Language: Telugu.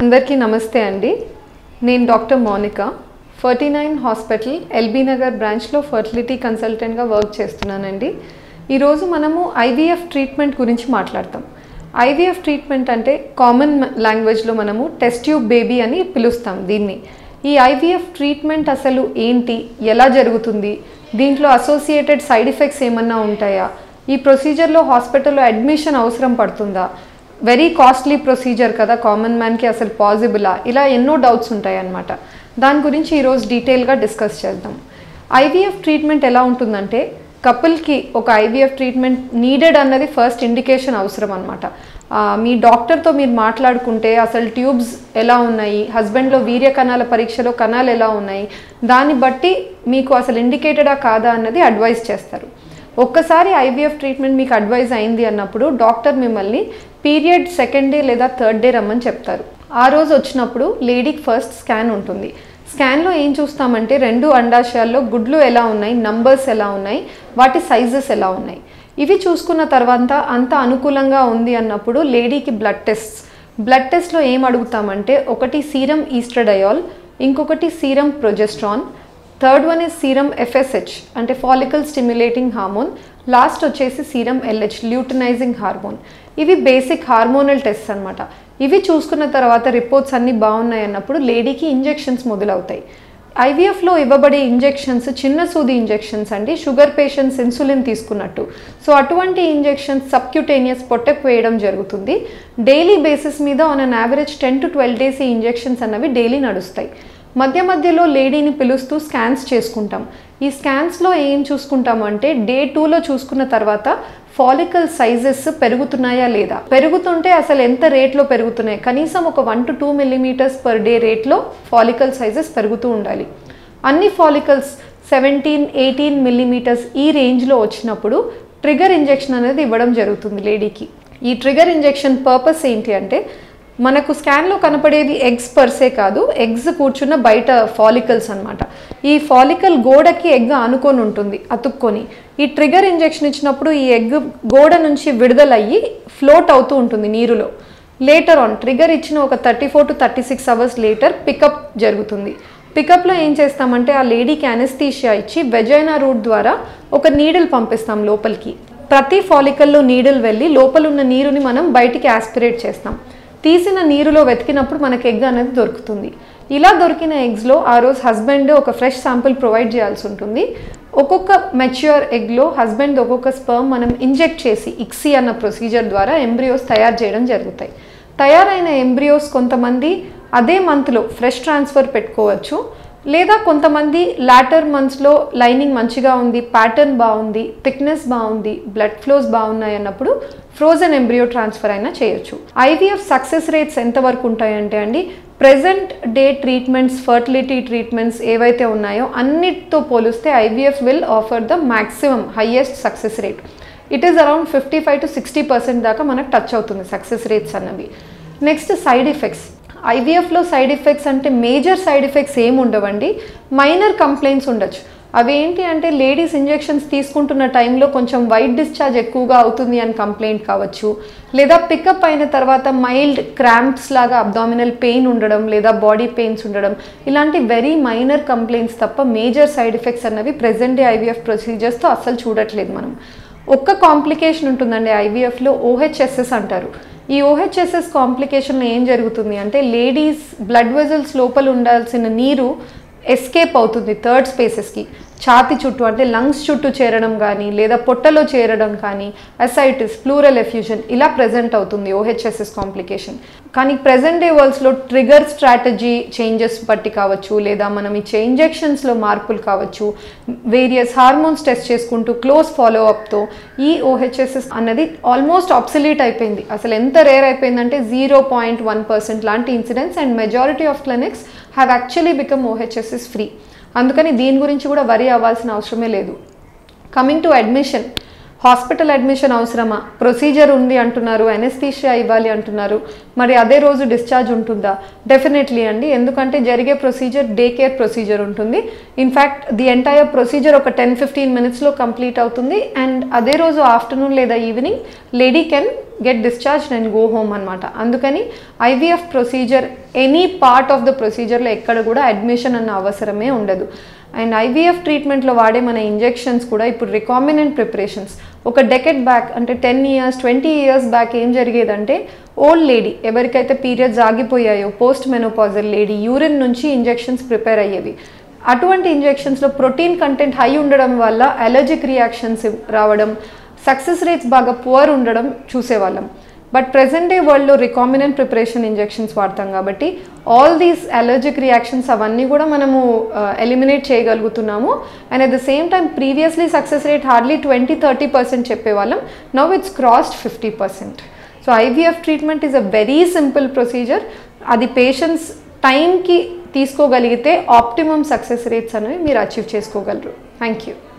అందరికీ నమస్తే అండి నేను doctor Monika ferty nine hospital LB Nagar బ్రాంచ్లో ఫర్టిలిటీ కన్సల్టెంట్గా వర్క్ చేస్తున్నానండి ఈరోజు మనము ఐవీఎఫ్ ట్రీట్మెంట్ గురించి మాట్లాడతాం ఐవీఎఫ్ ట్రీట్మెంట్ అంటే కామన్ లాంగ్వేజ్లో మనము టెస్ట్ ట్యూబ్ బేబీ అని పిలుస్తాం దీన్ని ఈ ఐవీఎఫ్ ట్రీట్మెంట్ అసలు ఏంటి ఎలా జరుగుతుంది దీంట్లో అసోసియేటెడ్ సైడ్ ఎఫెక్ట్స్ ఏమన్నా ఉంటాయా ఈ ప్రొసీజర్లో హాస్పిటల్లో అడ్మిషన్ అవసరం పడుతుందా వెరీ కాస్ట్లీ ప్రొసీజర్ కదా కామన్ మ్యాన్కి అసలు పాసిబులా ఇలా ఎన్నో డౌట్స్ ఉంటాయి అన్నమాట దాని గురించి ఈరోజు డీటెయిల్గా డిస్కస్ చేద్దాం ఐవీఎఫ్ ట్రీట్మెంట్ ఎలా ఉంటుందంటే కపుల్కి ఒక ఐవీఎఫ్ ట్రీట్మెంట్ నీడెడ్ అన్నది ఫస్ట్ ఇండికేషన్ అవసరం అనమాట మీ డాక్టర్తో మీరు మాట్లాడుకుంటే అసలు ట్యూబ్స్ ఎలా ఉన్నాయి హస్బెండ్లో వీర్య కణాల పరీక్షలో కణాలు ఎలా ఉన్నాయి దాన్ని బట్టి మీకు అసలు ఇండికేటెడా కాదా అన్నది అడ్వైస్ చేస్తారు ఒక్కసారి ఐవీఎఫ్ ట్రీట్మెంట్ మీకు అడ్వైజ్ అయింది అన్నప్పుడు డాక్టర్ మిమ్మల్ని పీరియడ్ సెకండ్ డే లేదా థర్డ్ డే రమ్మని చెప్తారు ఆ రోజు వచ్చినప్పుడు లేడీకి ఫస్ట్ స్కాన్ ఉంటుంది స్కాన్లో ఏం చూస్తామంటే రెండు అండాశయాల్లో గుడ్లు ఎలా ఉన్నాయి నంబర్స్ ఎలా ఉన్నాయి వాటి సైజెస్ ఎలా ఉన్నాయి ఇవి చూసుకున్న తర్వాత అంత అనుకూలంగా ఉంది అన్నప్పుడు లేడీకి బ్లడ్ టెస్ట్ బ్లడ్ టెస్ట్లో ఏం అడుగుతామంటే ఒకటి సీరం ఈస్ట్రడయాల్ ఇంకొకటి serum progesterone third one is serum FSH అంటే ఫాలికల్ స్టిమ్యులేటింగ్ హార్మోన్ లాస్ట్ వచ్చేసి సీరం ఎల్హెచ్ ల్యూటనైజింగ్ హార్మోన్ ఇవి బేసిక్ హార్మోనల్ టెస్ట్ అనమాట ఇవి చూసుకున్న తర్వాత రిపోర్ట్స్ అన్నీ బాగున్నాయి అన్నప్పుడు లేడీకి ఇంజెక్షన్స్ మొదలవుతాయి ఐవీఎఫ్లో ఇవ్వబడే ఇంజెక్షన్స్ చిన్న సూది ఇంజెక్షన్స్ అండి షుగర్ పేషెంట్స్ ఇన్సులిన్ తీసుకున్నట్టు సో అటువంటి ఇంజెక్షన్స్ సబ్క్యూటేనియస్ పొట్టకు వేయడం జరుగుతుంది డైలీ బేసిస్ మీద on an average ten to twelve days ఈ ఇంజెక్షన్స్ అన్నవి డైలీ నడుస్తాయి మధ్య మధ్యలో లేడీని పిలుస్తూ స్కాన్స్ చేసుకుంటాం ఈ స్కాన్స్లో ఏం చూసుకుంటాము అంటే డే టూలో చూసుకున్న తర్వాత ఫాలికల్ సైజెస్ పెరుగుతున్నాయా లేదా పెరుగుతుంటే అసలు ఎంత రేట్లో పెరుగుతున్నాయి కనీసం ఒక one to two millimetres per day రేట్లో ఫాలికల్ సైజెస్ పెరుగుతూ ఉండాలి అన్ని ఫాలికల్స్ సెవెంటీన్ ఎయిటీన్ మిల్లీమీటర్స్ ఈ రేంజ్లో వచ్చినప్పుడు ట్రిగర్ ఇంజెక్షన్ అనేది ఇవ్వడం జరుగుతుంది లేడీకి ఈ ట్రిగర్ ఇంజెక్షన్ పర్పస్ ఏంటి అంటే మనకు స్కాన్లో కనపడేది ఎగ్స్ పర్సే కాదు ఎగ్స్ కూర్చున్న బయట ఫాలికల్స్ అనమాట ఈ ఫాలికల్ గోడకి ఎగ్ అనుకొని ఉంటుంది అతుక్కొని ఈ ట్రిగర్ ఇంజెక్షన్ ఇచ్చినప్పుడు ఈ ఎగ్ గోడ నుంచి విడుదలయ్యి ఫ్లోట్ అవుతూ ఉంటుంది నీరులో లేటర్ ఆన్ ట్రిగర్ ఇచ్చిన ఒక thirty four to thirty six hours later pickup జరుగుతుంది పికప్లో ఏం చేస్తామంటే ఆ లేడీకి అనెస్థీషియా ఇచ్చి వెజైనా రూట్ ద్వారా ఒక నీడిల్ పంపిస్తాం లోపలికి ప్రతి ఫాలికల్లో నీడిల్ వెళ్ళి లోపల ఉన్న నీరుని మనం బయటికి ఆస్పిరేట్ చేస్తాం తీసిన నీరులో వెతికినప్పుడు మనకి ఎగ్ అనేది దొరుకుతుంది ఇలా దొరికిన ఎగ్స్లో ఆ రోజు హస్బెండ్ ఒక ఫ్రెష్ శాంపుల్ ప్రొవైడ్ చేయాల్సి ఉంటుంది ఒక్కొక్క మెచ్యూర్ ఎగ్లో హస్బెండ్ ఒక్కొక్క స్పర్మ్ మనం ఇంజెక్ట్ చేసి ఇక్సీ అన్న ప్రొసీజర్ ద్వారా ఎంబ్రియోస్ తయారు చేయడం జరుగుతాయి తయారైన ఎంబ్రియోస్ కొంతమంది అదే మంత్లో ఫ్రెష్ ట్రాన్స్ఫర్ పెట్టుకోవచ్చు లేదా కొంతమంది లాటర్ మంత్స్లో లైనింగ్ మంచిగా ఉంది ప్యాటర్న్ బాగుంది థిక్నెస్ బాగుంది బ్లడ్ ఫ్లోస్ బాగున్నాయి అన్నప్పుడు ఫ్రోజన్ ఎంబ్రియో ట్రాన్స్ఫర్ అయినా చేయొచ్చు ఐవీఎఫ్ సక్సెస్ రేట్స్ ఎంతవరకు ఉంటాయంటే అండి present day treatments fertility treatments ఏవైతే ఉన్నాయో అన్నిటితో పోలిస్తే IVF will offer the maximum highest success rate it is around fifty five to sixty percent దాకా మనకు టచ్ అవుతుంది సక్సెస్ రేట్స్ అన్నవి నెక్స్ట్ సైడ్ ఎఫెక్ట్స్ ఐవీఎఫ్లో సైడ్ ఎఫెక్ట్స్ అంటే మేజర్ సైడ్ ఎఫెక్ట్స్ ఏమి ఉండవండి మైనర్ కంప్లైంట్స్ ఉండొచ్చు అవి ఏంటి అంటే లేడీస్ ఇంజెక్షన్స్ తీసుకుంటున్న టైంలో కొంచెం వైట్ డిశ్చార్జ్ ఎక్కువగా అవుతుంది అని కంప్లైంట్ కావచ్చు లేదా పికప్ అయిన తర్వాత మైల్డ్ క్రాంప్స్ లాగా అబ్డామినల్ పెయిన్ ఉండడం లేదా బాడీ పెయిన్స్ ఉండడం ఇలాంటి వెరీ మైనర్ కంప్లైంట్స్ తప్ప మేజర్ సైడ్ ఎఫెక్ట్స్ అన్నవి ప్రెసెంట్ డే ఐవీఎఫ్ ప్రొసీజర్స్తో అస్సలు చూడట్లేదు మనం ఒక్క కాంప్లికేషన్ ఉంటుందండి ఐవీఎఫ్లో ఓహెచ్ఎస్ఎస్ అంటారు ఈ ఓహెచ్ఎస్ఎస్ కాంప్లికేషన్లో ఏం జరుగుతుంది అంటే లేడీస్ బ్లడ్ వెజల్స్ లోపల ఉండాల్సిన నీరు ఎస్కేప్ అవుతుంది థర్డ్ స్పేసెస్కి ఛాతి చుట్టూ అంటే లంగ్స్ చుట్టూ చేరడం కానీ లేదా పొట్టలో చేరడం కానీ అసైటిస్ ప్లూరల్ ఎఫ్యూజన్ ఇలా ప్రజెంట్ అవుతుంది ఓహెచ్ఎస్ఎస్ కాంప్లికేషన్ కానీ ప్రజెంట్ డే వరల్డ్స్లో ట్రిగర్ స్ట్రాటజీ చేంజెస్ బట్టి కావచ్చు లేదా మనం ఇచ్చే ఇంజెక్షన్స్లో మార్పులు కావచ్చు వేరియస్ హార్మోన్స్ టెస్ట్ చేసుకుంటూ క్లోజ్ ఫాలో అప్తో ఈ ఓహెచ్ఎస్ఎస్ అన్నది ఆల్మోస్ట్ ఆబ్సలీట్ అయిపోయింది అసలు ఎంత రేర్ అయిపోయిందంటే జీరో పాయింట్ వన్ పర్సెంట్ లాంటి incidents and majority of clinics have actually become OHSS free అందుకని దీని గురించి కూడా వరి అవ్వాల్సిన అవసరమే లేదు coming to admission hospital admission అవసరమా ప్రొసీజర్ ఉంది అంటున్నారు ఎనెస్థీషియా ఇవ్వాలి అంటున్నారు మరి అదే రోజు డిశ్చార్జ్ ఉంటుందా డెఫినెట్లీ అండి ఎందుకంటే జరిగే ప్రొసీజర్ డే కేర్ ప్రొసీజర్ ఉంటుంది ఇన్ఫ్యాక్ట్ ది ఎంటైర్ ప్రొసీజర్ ఒక టెన్ ఫిఫ్టీన్ మినిట్స్లో కంప్లీట్ అవుతుంది అండ్ అదే రోజు ఆఫ్టర్నూన్ లేదా evening lady can get discharge and go home అనమాట అందుకని IVF procedure any part of the ప్రొసీజర్లో ఎక్కడ కూడా అడ్మిషన్ అన్న అవసరమే ఉండదు అండ్ ఐవీఎఫ్ ట్రీట్మెంట్లో వాడే మన ఇంజెక్షన్స్ కూడా ఇప్పుడు రికామినెంట్ ప్రిపరేషన్స్ ఒక డెకెట్ బ్యాక్ అంటే ten years twenty years back ఏం జరిగేదంటే ఓల్డ్ లేడీ ఎవరికైతే పీరియడ్స్ ఆగిపోయాయో పోస్ట్ మెనోపాజల్ లేడీ యూరిన్ నుంచి ఇంజెక్షన్స్ ప్రిపేర్ అయ్యేవి అటువంటి ఇంజెక్షన్స్లో ప్రోటీన్ కంటెంట్ హై ఉండడం వల్ల అలర్జిక్ రియాక్షన్స్ రావడం సక్సెస్ రేట్స్ బాగా పువర్ ఉండడం చూసేవాళ్ళం బట్ ప్రెసెంట్ డే వరల్డ్లో రికామినెంట్ ప్రిపరేషన్ ఇంజెక్షన్స్ వాడతాం కాబట్టి ఆల్ దీస్ అలర్జిక్ రియాక్షన్స్ అవన్నీ కూడా మనము ఎలిమినేట్ చేయగలుగుతున్నాము and at the same time previously success rate hardly twenty thirty percent చెప్పేవాళ్ళం now it's crossed fifty percent so IVF treatment is a very simple procedure అది పేషెంట్స్ టైంకి తీసుకోగలిగితే ఆప్టిమమ్ సక్సెస్ రేట్స్ అనేవి మీరు అచీవ్ చేసుకోగలరు థ్యాంక్ యూ